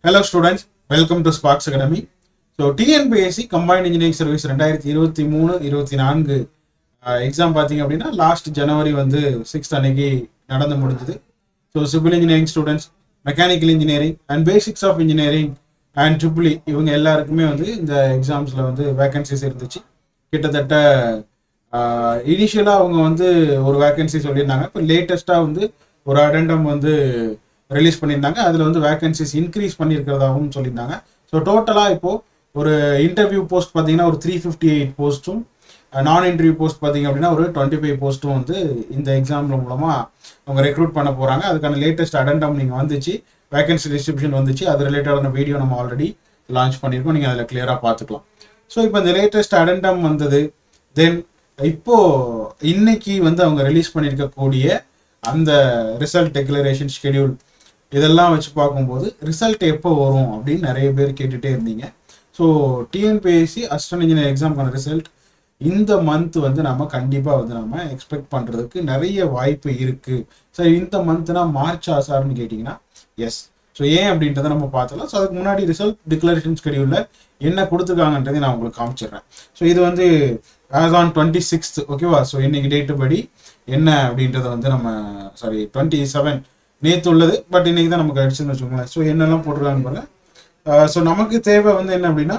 Hello students welcome to Sparks Academy so TNPSC combined engineering service ரெண்டாயிரத்தி இருபத்தி மூணு இருபத்தி நான்கு எக்ஸாம் பார்த்தீங்க அப்படின்னா லாஸ்ட் ஜனவரி வந்து சிக்ஸ்த் அன்னைக்கு நடந்து முடிஞ்சுது so civil engineering students mechanical engineering and basics of engineering and triple E இவங்க எல்லாருக்குமே வந்து இந்த எக்ஸாம்ஸில் வந்து வேகன்சிஸ் இருந்துச்சு கிட்டத்தட்ட இனிஷியலாக அவங்க வந்து ஒரு வேகன்சி சொல்லியிருந்தாங்க இப்போ லேட்டஸ்ட்டாக வந்து ஒரு அடெண்டம் வந்து ரிலீஸ் பண்ணியிருந்தாங்க அதில் வந்து வேகன்சிஸ் இன்க்ரீஸ் பண்ணியிருக்கிறதாகவும் சொல்லியிருந்தாங்க ஸோ டோட்டலாக இப்போது ஒரு இன்டர்வியூ போஸ்ட் பார்த்தீங்கன்னா ஒரு த்ரீ ஃபிஃப்டி எயிட் போஸ்ட்டும் நான் இன்டர்வியூ போஸ்ட் பார்த்தீங்க அப்படின்னா ஒரு டுவெண்ட்டி ஃபைவ் போஸ்ட்டும் வந்து இந்த எக்ஸாம் மூலமாக அவங்க ரெக்ரூட் பண்ண போகிறாங்க அதுக்கான லேட்டஸ்ட் அடெண்டம் நீங்கள் வந்துச்சு வேகன்சி டிஸ்ட்ரிபியூஷன் வந்துச்சு அது ரிலேட்டடான வீடியோ நம்ம ஆல்ரெடி லான்ச் பண்ணியிருக்கோம் நீங்கள் அதில் கிளியராக பார்த்துக்கலாம் ஸோ இப்போ இந்த லேட்டஸ்ட் அடெண்டம் வந்தது தென் இப்போ இன்னைக்கு வந்து அவங்க ரிலீஸ் பண்ணியிருக்கக்கூடிய அந்த ரிசல்ட் டெக்ளரேஷன் ஷெடியூல் இதெல்லாம் வச்சு பார்க்கும்போது ரிசல்ட் எப்போ வரும் அப்படின்னு நிறைய பேர் கேட்டுகிட்டே இருந்தீங்க ஸோ டிஎன்பிஎஸ்சி அசிஸ்டன்ட் இன்ஜினியர் எக்ஸாம்க்கான ரிசல்ட் இந்த மந்த் வந்து நம்ம கண்டிப்பாக வந்து நம்ம எக்ஸ்பெக்ட் பண்ணுறதுக்கு நிறைய வாய்ப்பு இருக்குது சரி இந்த மந்த்னா மார்ச் ஆசார்னு கேட்டிங்கன்னா எஸ் ஸோ ஏன் அப்படின்றத நம்ம பார்த்தலாம் ஸோ அதுக்கு முன்னாடி ரிசல்ட் டிக்ளரேஷன் ஸ்கெடியூலில் என்ன கொடுத்துருக்காங்கன்றதை நான் உங்களுக்கு காமிச்சிடுறேன் ஸோ இது வந்து ஆஸ் ஆன் டுவெண்ட்டி சிக்ஸ்த் ஓகேவா ஸோ இன்னைக்கு டேட்டு படி என்ன அப்படின்றத வந்து நம்ம சாரி டுவெண்ட்டி செவன் நேற்று உள்ளது பட் இன்னைக்கு தான் நமக்கு அடிச்சுன்னு வச்சுக்கோங்களேன் ஸோ என்னெல்லாம் போட்டிருக்காங்க பாருங்க ஸோ நமக்கு தேவை வந்து என்ன அப்படின்னா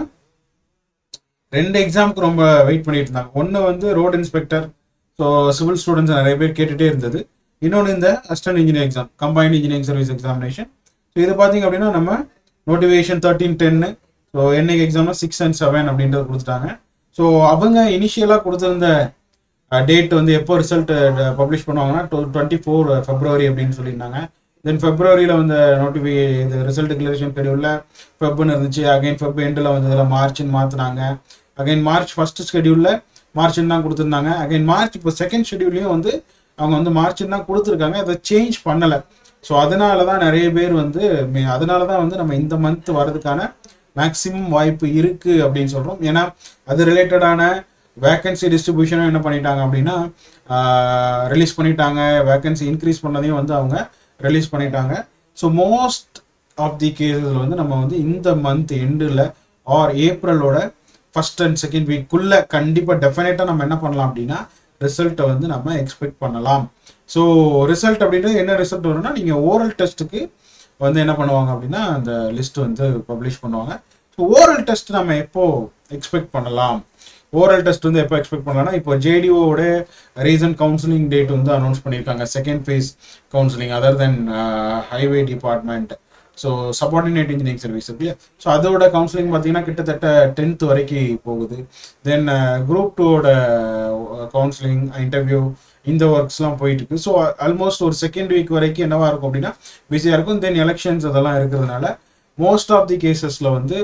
ரெண்டு எக்ஸாமுக்கு ரொம்ப வெயிட் பண்ணிட்டு இருந்தாங்க ஒன்று வந்து road inspector so civil students நிறைய பேர் கேட்டுகிட்டே இருந்தது இன்னொன்று இந்த assistant engineer exam combined engineering service examination so இது பார்த்தீங்க அப்படின்னா நம்ம நோட்டிஃபிகேஷன் தேர்ட்டீன் டென்னு ஸோ என்னைக்கு எக்ஸாம்னா சிக்ஸ் அண்ட் செவன் அப்படின்றது கொடுத்துட்டாங்க ஸோ அவங்க இனிஷியலாக கொடுத்துருந்த டேட் வந்து எப்போ ரிசல்ட் பப்ளிஷ் பண்ணுவாங்கன்னா டுவெண்ட்டி ஃபோர் ஃபெப்ரவரி அப்படின்னு சொல்லியிருந்தாங்க தென் ஃபெப்ரவரியில் வந்து நோட்டிஃபி இது ரிசல்ட் டிக்ளரேஷன் ஷெடியூலில் ஃபெப்னு இருந்துச்சு அகைன் ஃபெப் எண்டில் வந்து இதில் மார்ச்னு மாற்றினாங்க அகைன் மார்ச் ஃபர்ஸ்ட் ஷெடியூலில் மார்ச்னு தான் கொடுத்துருந்தாங்க அகைன் மார்ச் இப்போ செகண்ட் ஷெடியூல்லையும் வந்து அவங்க வந்து மார்ச்னு தான் கொடுத்துருக்காங்க அதை சேஞ்ச் பண்ணலை ஸோ அதனால தான் நிறைய பேர் வந்து அதனால தான் வந்து நம்ம இந்த மந்த் வர்றதுக்கான மேக்ஸிமம் வாய்ப்பு இருக்குது அப்படின்னு சொல்கிறோம் ஏன்னா அது ரிலேட்டடான வேக்கன்சி டிஸ்ட்ரிபியூஷனும் என்ன பண்ணிட்டாங்க அப்படின்னா ரிலீஸ் பண்ணிட்டாங்க வேக்கன்சி இன்க்ரீஸ் பண்ணதையும் வந்து அவங்க ரிலீஸ் பண்ணிட்டாங்க ஸோ மோஸ்ட் ஆஃப் தி கேசஸில் வந்து நம்ம வந்து இந்த மந்த் எண்டில் ஆர் ஏப்ரலோட ஃபர்ஸ்ட் அண்ட் செகண்ட் வீக்குள்ளே கண்டிப்பாக டெஃபினட்டாக நம்ம என்ன பண்ணலாம் அப்படின்னா ரிசல்ட்டை வந்து நம்ம எக்ஸ்பெக்ட் பண்ணலாம் ஸோ ரிசல்ட் அப்படின்றது என்ன ரிசல்ட் வரும்னா நீங்கள் ஓரல் டெஸ்ட்டுக்கு வந்து என்ன பண்ணுவாங்க அப்படின்னா அந்த லிஸ்ட் வந்து பப்ளிஷ் பண்ணுவாங்க ஸோ ஓரல் டெஸ்ட் நம்ம எப்போ எக்ஸ்பெக்ட் பண்ணலாம் ஓரல் டெஸ்ட் வந்து எப்போ எக்ஸ்பெக்ட் பண்ணலாம்னா இப்போ ஜேடிஓட ரீசன்ட் கவுன்சிலிங் டேட் வந்து அனௌன்ஸ் பண்ணியிருக்காங்க second phase counselling other then highway department so subordinate engineering service இருக்கு ஸோ அதோட கவுன்சிலிங் பார்த்தீங்கன்னா கிட்டத்தட்ட டென்த் வரைக்கும் போகுது தென் குரூப் டூவோட கவுன்சிலிங் இன்டர்வியூ இந்த ஒர்க்ஸ்லாம் போயிட்டு இருக்கு ஸோ ஆல்மோஸ்ட் ஒரு செகண்ட் வீக் வரைக்கும் என்னவா இருக்கும் அப்படின்னா பிஸியாக இருக்கும் தென் எலெக்ஷன்ஸ் அதெல்லாம் இருக்கிறதுனால மோஸ்ட் ஆஃப் தி கேசஸில் வந்து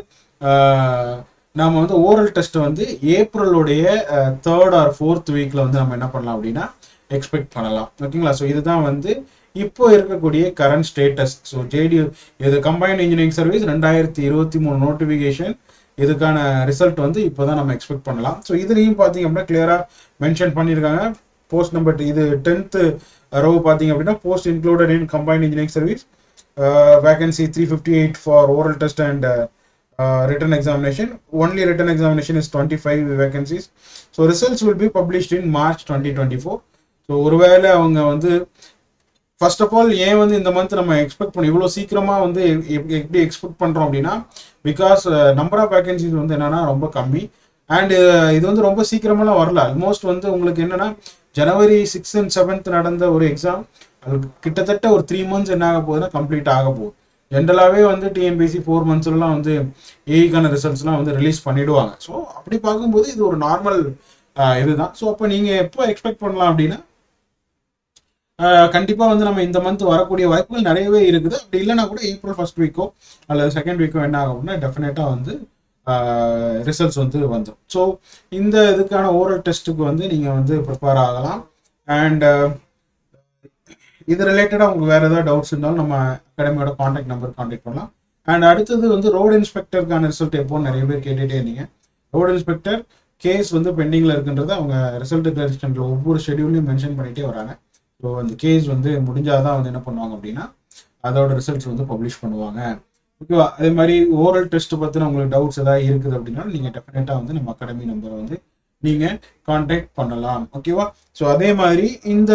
நாம் வந்து ஓரல் டெஸ்ட்டை வந்து ஏப்ரலுடைய தேர்ட் ஆர் ஃபோர்த் வீக்கில் வந்து நம்ம என்ன பண்ணலாம் அப்படின்னா எக்ஸ்பெக்ட் பண்ணலாம் ஓகேங்களா ஸோ இதுதான் வந்து இப்போ இருக்கக்கூடிய கரண்ட் ஸ்டேட்டஸ் ஸோ ஜேடி இது கம்பைன்ட் இன்ஜினியரிங் சர்வீஸ் ரெண்டாயிரத்தி இருபத்தி மூணு நோட்டிஃபிகேஷன் இதுக்கான ரிசல்ட் வந்து இப்போ தான் நம்ம எக்ஸ்பெக்ட் பண்ணலாம் ஸோ இதுலேயும் பார்த்தீங்க அப்படின்னா கிளியராக மென்ஷன் பண்ணியிருக்காங்க போஸ்ட் நம்பர் இது டென்த்து ரோ பார்த்தீங்க அப்படின்னா post included in combined engineering service vacancy three fifty eight for oral test and written examination. Only written examination is 25 vacancies. So results will be published in March 2024. So ஒருவேளை அவங்க வந்து first of all ஏன் வந்து இந்த month நம்ம expect பண்ணோம் இவ்வளோ சீக்கிரமாக வந்து எப்படி எக்ஸ்பெக்ட் பண்ணுறோம் அப்படின்னா பிகாஸ் நம்பர் ஆஃப் வேகன்சிஸ் வந்து என்னன்னா ரொம்ப கம்மி அண்ட் இது வந்து ரொம்ப சீக்கிரமெல்லாம் வரல ஆல்மோஸ்ட் வந்து உங்களுக்கு என்னன்னா ஜனவரி சிக்ஸ் அண்ட் செவன்த் நடந்த ஒரு எக்ஸாம் அது கிட்டத்தட்ட ஒரு த்ரீ மந்த்ஸ் என்ன ஆக போகுதுன்னா கம்ப்ளீட் ஆக போகுது ஜென்ரலாகவே வந்து டிஎன்பிசி ஃபோர் மந்த்ஸ்லாம் வந்து ஏஇக்கான ரிசல்ட்ஸ்லாம் வந்து ரிலீஸ் பண்ணிடுவாங்க ஸோ அப்படி பார்க்கும்போது இது ஒரு நார்மல் இதுதான் ஸோ அப்போ நீங்கள் எப்போ எக்ஸ்பெக்ட் பண்ணலாம் அப்படின்னா கண்டிப்பாக வந்து நம்ம இந்த மந்த் வரக்கூடிய வாய்ப்புகள் நிறையவே இருக்குது அப்படி இல்லைனா கூட ஏப்ரல் ஃபர்ஸ்ட் வீக்கோ அல்லது செகண்ட் வீக்கோ என்ன ஆகும் அப்படின்னா டெஃபினட்டாக வந்து ரிசல்ட்ஸ் வந்து வந்துடும் ஸோ இந்த இதுக்கான ஓரல் டெஸ்ட்டுக்கு வந்து நீங்கள் வந்து ப்ரிப்பேர் ஆகலாம் அண்ட் இது ரிலேட்டடாக உங்களுக்கு வேறு ஏதாவது டவுட்ஸ் இருந்தாலும் நம்ம அகாடமியோட காண்டாக்ட் நம்பர் காண்டாக்ட் பண்ணலாம் அண்ட் அடுத்தது வந்து ரோடு இன்ஸ்பெக்டருக்கான ரிசல்ட் எப்போன்னு நிறைய பேர் கேட்டுகிட்டே இருந்தீங்க ரோடு இன்ஸ்பெக்டர் கேஸ் வந்து பெண்டிங்கில் இருக்குன்றதை அவங்க ரிசல்ட் டிக்ளரேஷனில் ஒவ்வொரு ஷெடியூல்லையும் மென்ஷன் பண்ணிகிட்டே வராங்க ஸோ அந்த கேஸ் வந்து முடிஞ்சாதான் வந்து என்ன பண்ணுவாங்க அப்படின்னா அதோட ரிசல்ட்ஸ் வந்து பப்ளிஷ் பண்ணுவாங்க ஓகேவா அதே மாதிரி ஓரல் டெஸ்ட் பற்றின உங்களுக்கு டவுட்ஸ் ஏதாவது இருக்குது அப்படின்னா நீங்கள் டெஃபினட்டாக வந்து நம்ம அகாடமி நம்பரை வந்து நீங்கள் காண்டாக்ட் பண்ணலாம் ஓகேவா ஸோ அதே மாதிரி இந்த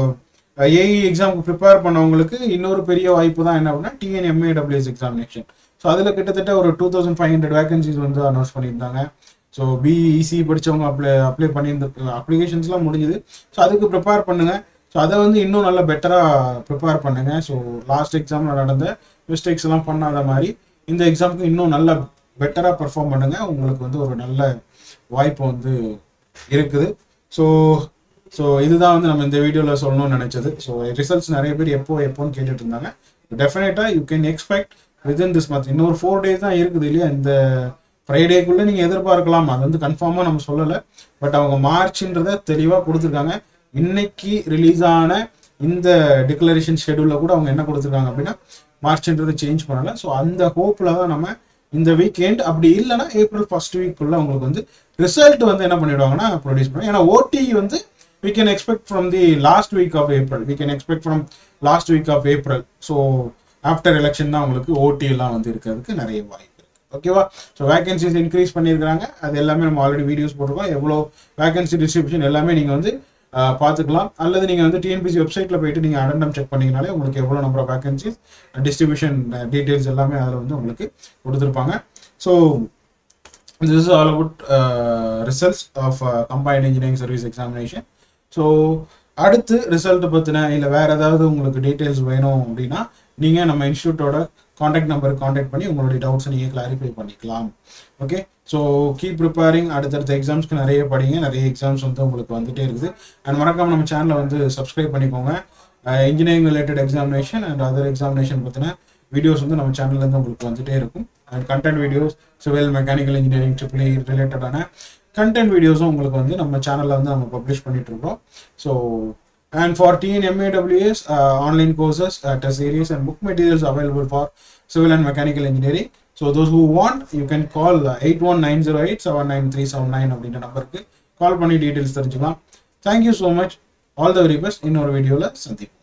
ஏஇ எக்ஸாமுக்கு ப்ரிப்பேர் பண்ணவங்களுக்கு இன்னொரு பெரிய வாய்ப்பு தான் என்ன அப்படின்னா டிஎன்எம்ஏடபிள்யூஎஸ் எக்ஸாமினேஷன் ஸோ அதில் கிட்டத்தட்ட ஒரு two thousand five hundred vacancies வந்து அனௌன்ஸ் பண்ணியிருந்தாங்க ஸோ பிஇசி படித்தவங்க அப்ளை அப்ளை பண்ணியிருந்த அப்ளிகேஷன்ஸ்லாம் முடிஞ்சுது ஸோ அதுக்கு ப்ரிப்பேர் பண்ணுங்கள் ஸோ அதை வந்து இன்னும் நல்லா பெட்டராக ப்ரிப்பேர் பண்ணுங்கள் ஸோ லாஸ்ட் எக்ஸாமில் நடந்த மிஸ்டேக்ஸ் எல்லாம் பண்ணாத மாதிரி இந்த எக்ஸாமுக்கு இன்னும் நல்லா பெட்டராக பர்ஃபார்ம் பண்ணுங்கள் உங்களுக்கு வந்து ஒரு நல்ல வாய்ப்பு வந்து இருக்குது ஸோ ஸோ இதுதான் வந்து நம்ம இந்த வீடியோவில் சொல்லணும்னு நினச்சது ஸோ ரிசல்ட்ஸ் நிறைய பேர் எப்போ எப்போன்னு கேட்டுட்டு இருந்தாங்க டெஃபினட்டாக you can expect within this month இன்னொரு ஃபோர் டேஸ் தான் இருக்குது இல்லையா இந்த ஃப்ரைடேக்குள்ளே நீங்கள் எதிர்பார்க்கலாம் அது வந்து கன்ஃபார்மாக நம்ம சொல்லலை பட் அவங்க மார்ச்ன்றத தெளிவாக கொடுத்துருக்காங்க இன்னைக்கு ரிலீஸ் ஆன இந்த டிக்ளரேஷன் ஷெடியூலில் கூட அவங்க என்ன கொடுத்துருக்காங்க அப்படின்னா மார்ச்ன்றதை சேஞ்ச் பண்ணலை ஸோ அந்த ஹோப்பில் தான் நம்ம இந்த வீக்கெண்ட் அப்படி இல்லைன்னா ஏப்ரல் ஃபர்ஸ்ட் வீக்குள்ள உங்களுக்கு வந்து ரிசல்ட் வந்து என்ன பண்ணிடுவாங்கன்னா ப்ரொடியூஸ் பண்ணுவாங்க ஏன்னா ஓடி வந்து we can expect from the last week of April. We can expect from last week of April. So after election தான் உங்களுக்கு ஓடி எல்லாம் வந்து இருக்கிறதுக்கு நிறைய வாய்ப்பு இருக்கு ஓகேவா ஸோ வேகன்சிஸ் இன்க்ரீஸ் பண்ணியிருக்காங்க அது எல்லாமே நம்ம ஆல்ரெடி வீடியோஸ் போட்டிருக்கோம் எவ்வளோ வேகன்சி டிஸ்ட்ரிபியூஷன் எல்லாமே நீங்கள் வந்து ஆஹ், பார்த்துக்கலாம் அல்லது நீங்கள் வந்து டிஎன்பிசி வெப்சைட்டில் போயிட்டு நீங்கள் அடண்டம் செக் பண்ணீங்கனாலே உங்களுக்கு எவ்வளோ number of vacancies distribution details எல்லாமே அதில் வந்து உங்களுக்கு கொடுத்துருப்பாங்க so this is all about uh, results of uh, combined engineering service examination so அடுத்து ரிசல்ட் பற்றின இல்லை வேற ஏதாவது உங்களுக்கு டீட்டெயில்ஸ் வேணும் அப்படின்னா நீங்கள் நம்ம இன்ஸ்டியூட்டோட காண்டாக்ட் நம்பர் காண்டாக்ட் பண்ணி உங்களுடைய டவுட்ஸை நீங்கள் கிளாரிஃபை பண்ணிக்கலாம் ஓகே ஸோ கீப் ப்ரிப்பேரிங் அடுத்தடுத்த எக்ஸாம்ஸ்க்கு நிறைய படிங்க நிறைய எக்ஸாம்ஸ் வந்து உங்களுக்கு வந்துட்டே இருக்குது அண்ட் மறக்காம நம்ம சேனலை வந்து சப்ஸ்கிரைப் பண்ணிக்கோங்க engineering related examination and other examination பற்றின வீடியோஸ் வந்து நம்ம சேனல்லேருந்து உங்களுக்கு வந்துட்டே இருக்கும் and content videos civil mechanical engineering triple ரிலேட்டடான கண்டென்ட் வீடியோஸும் உங்களுக்கு வந்து நம்ம சேனலில் வந்து நம்ம பப்ளிஷ் பண்ணிட்டு இருக்கோம் so and for TNMAWS online courses test series and book materials available for civil and mechanical engineering so those who want you can call eight one nine zero eight seven nine three seven nine அப்படின்ற நம்பருக்கு call பண்ணி details தெரிஞ்சுக்கலாம் thank you so much all the very best இன்னொரு வீடியோவில் சந்திப்போம்